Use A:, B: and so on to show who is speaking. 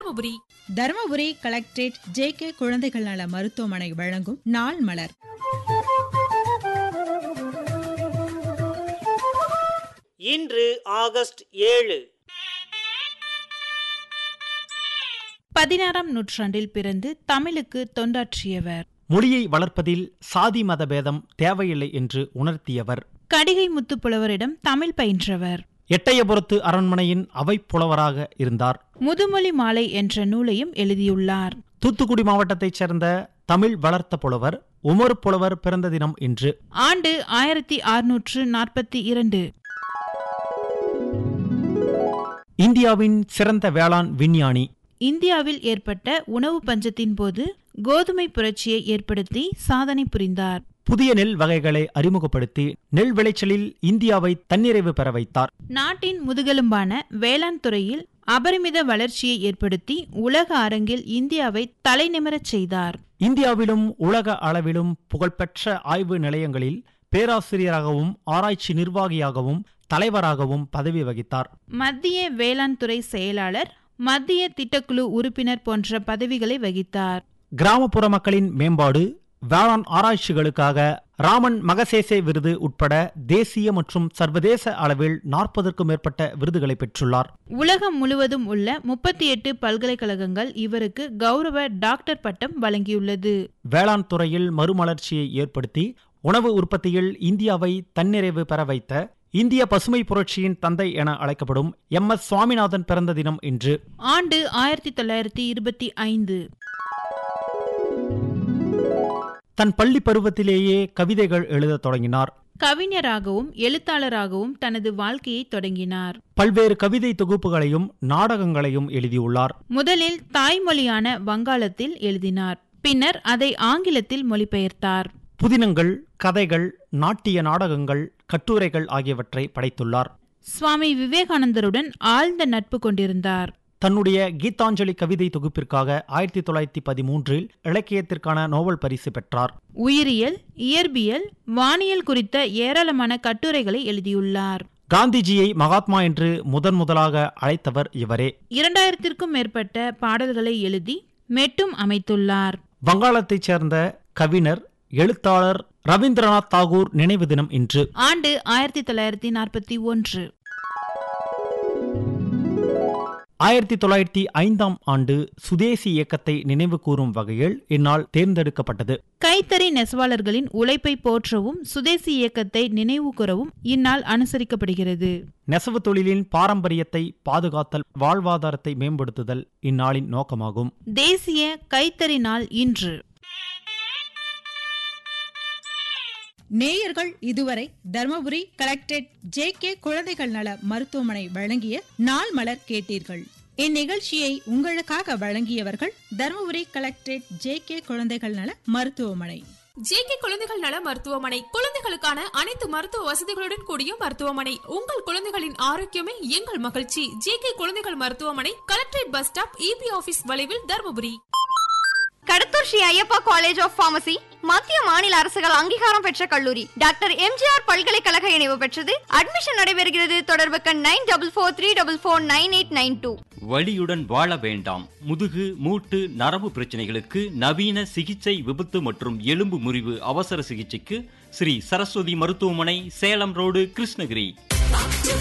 A: Dharmapuri
B: Dharmapuri collectorate J K குழந்தைகள் நல மருத்துவமனை வழங்கும் நாள் மலர்
C: இன்று ஆகஸ்ட் ஏழு
D: பதினாறாம் நூற்றாண்டில் பிறந்து தமிழுக்கு தொண்டாற்றியவர்
E: மொழியை வளர்ப்பதில் சாதி மத பேதம் தேவையில்லை என்று உணர்த்தியவர்
D: கடிகை முத்துப்புலவரிடம் தமிழ் பயின்றவர்
E: எட்டயபுரத்து அரண்மனையின் அவைப்புலவராக இருந்தார்
D: முதுமொழி மாலை என்ற நூலையும் எழுதியுள்ளார்
E: தூத்துக்குடி மாவட்டத்தைச் சேர்ந்த தமிழ் வளர்த்த புலவர் உமர் புலவர் பிறந்த தினம் இன்று
D: ஆண்டு ஆயிரத்தி அறுநூற்று நாற்பத்தி இரண்டு
E: இந்தியாவின் சிறந்த வேளாண் விஞ்ஞானி
D: இந்தியாவில் ஏற்பட்ட உணவு பஞ்சத்தின் போது கோதுமை புரட்சியை ஏற்படுத்தி சாதனை புரிந்தார்
E: புதிய நெல் வகைகளை அறிமுகப்படுத்தி நெல் விளைச்சலில் இந்தியாவை தன்னிறைவு பெற வைத்தார்
D: நாட்டின் முதுகெலும்பான வேளாண் துறையில் அபரிமித வளர்ச்சியை ஏற்படுத்தி உலக அரங்கில் இந்தியாவை தலைநிமிரச் செய்தார்
E: இந்தியாவிலும் உலக அளவிலும் புகழ்பெற்ற ஆய்வு நிலையங்களில் பேராசிரியராகவும் ஆராய்ச்சி நிர்வாகியாகவும் தலைவராகவும் பதவி வகித்தார்
D: மத்திய வேளாண் துறை செயலாளர் மத்திய திட்டக்குழு உறுப்பினர் போன்ற பதவிகளை வகித்தார்
E: கிராமப்புற மக்களின் மேம்பாடு வேளாண் ஆராய்ச்சிகளுக்காக ராமன் மகசேசே விருது உட்பட தேசிய மற்றும் சர்வதேச அளவில் நாற்பதற்கும் மேற்பட்ட விருதுகளை பெற்றுள்ளார்
D: உலகம் முழுவதும் உள்ள முப்பத்தி எட்டு பல்கலைக்கழகங்கள் இவருக்கு கௌரவ டாக்டர் பட்டம் வழங்கியுள்ளது
E: வேளாண் துறையில் மறுமலர்ச்சியை ஏற்படுத்தி உணவு உற்பத்தியில் இந்தியாவை தன்னிறைவு பெற வைத்த இந்திய பசுமை புரட்சியின் தந்தை என அழைக்கப்படும் எம் எஸ் சுவாமிநாதன் பிறந்த தினம் இன்று
D: ஆண்டு ஆயிரத்தி தொள்ளாயிரத்தி இருபத்தி ஐந்து
E: தன் பள்ளி பருவத்திலேயே கவிதைகள் எழுதத் தொடங்கினார்
D: கவிஞராகவும் எழுத்தாளராகவும் தனது வாழ்க்கையை தொடங்கினார்
E: பல்வேறு கவிதை தொகுப்புகளையும் நாடகங்களையும் எழுதியுள்ளார்
D: முதலில் தாய்மொழியான வங்காளத்தில் எழுதினார் பின்னர் அதை ஆங்கிலத்தில் மொழிபெயர்த்தார்
E: புதினங்கள் கதைகள் நாட்டிய நாடகங்கள் கட்டுரைகள் ஆகியவற்றை படைத்துள்ளார்
D: சுவாமி விவேகானந்தருடன் ஆழ்ந்த நட்பு கொண்டிருந்தார்
E: தன்னுடைய கீதாஞ்சலி கவிதை தொகுப்பிற்காக ஆயிரத்தி தொள்ளாயிரத்தி பதிமூன்றில் இலக்கியத்திற்கான நோபல் பரிசு பெற்றார்
D: உயிரியல் இயற்பியல் வானியல் குறித்த ஏராளமான கட்டுரைகளை எழுதியுள்ளார்
E: காந்திஜியை மகாத்மா என்று முதன் முதலாக அழைத்தவர் இவரே
D: இரண்டாயிரத்திற்கும் மேற்பட்ட பாடல்களை எழுதி மெட்டும் அமைத்துள்ளார்
E: வங்காளத்தைச் சேர்ந்த கவிஞர் எழுத்தாளர் ரவீந்திரநாத் தாகூர் நினைவு தினம் இன்று
D: ஆண்டு ஆயிரத்தி தொள்ளாயிரத்தி நாற்பத்தி ஒன்று
E: ஆயிரத்தி தொள்ளாயிரத்தி ஐந்தாம் ஆண்டு சுதேசி இயக்கத்தை நினைவு கூறும் வகையில் இந்நாள் தேர்ந்தெடுக்கப்பட்டது
D: கைத்தறி நெசவாளர்களின் உழைப்பை போற்றவும் சுதேசி இயக்கத்தை நினைவு கூறவும் இந்நாள் அனுசரிக்கப்படுகிறது
E: நெசவு தொழிலின் பாரம்பரியத்தை பாதுகாத்தல் வாழ்வாதாரத்தை மேம்படுத்துதல் இந்நாளின் நோக்கமாகும்
D: தேசிய கைத்தறி நாள் இன்று
B: நேயர்கள் இதுவரை தருமபுரி கலெக்டரேட் ஜே கே குழந்தைகள் நல மருத்துவமனை வழங்கிய நாள் மலர் கேட்டீர்கள் இந்நிகழ்ச்சியை உங்களுக்காக வழங்கியவர்கள் தருமபுரி கலெக்டரேட் ஜே கே குழந்தைகள் நல மருத்துவமனை
A: ஜேகே குழந்தைகள் நல மருத்துவமனை குழந்தைகளுக்கான அனைத்து மருத்துவ வசதிகளுடன் கூடிய மருத்துவமனை உங்கள் குழந்தைகளின் ஆரோக்கியமே எங்கள் மகிழ்ச்சி ஜேகே குழந்தைகள் மருத்துவமனை collectorate bus stop E B office வளைவில் Dharmapuri
F: Kadathur Sri Ayyappa college of pharmacy மத்திய மாநில அரசுகள் அங்கீகாரம் பெற்ற கல்லூரி டாக்டர் எம்ஜிஆர் பல்கலைக்கழக இணைவு பெற்றது அட்மிஷன் நடைபெறுகிறது தொடர்புக்கு nine double four three double four nine eight nine two
G: வலியுடன் வாழ வேண்டாம் முதுகு மூட்டு நரம்பு பிரச்சனைகளுக்கு நவீன சிகிச்சை விபத்து மற்றும் எலும்பு முறிவு அவசர சிகிச்சைக்கு ஸ்ரீ சரஸ்வதி மருத்துவமனை சேலம் ரோடு கிருஷ்ணகிரி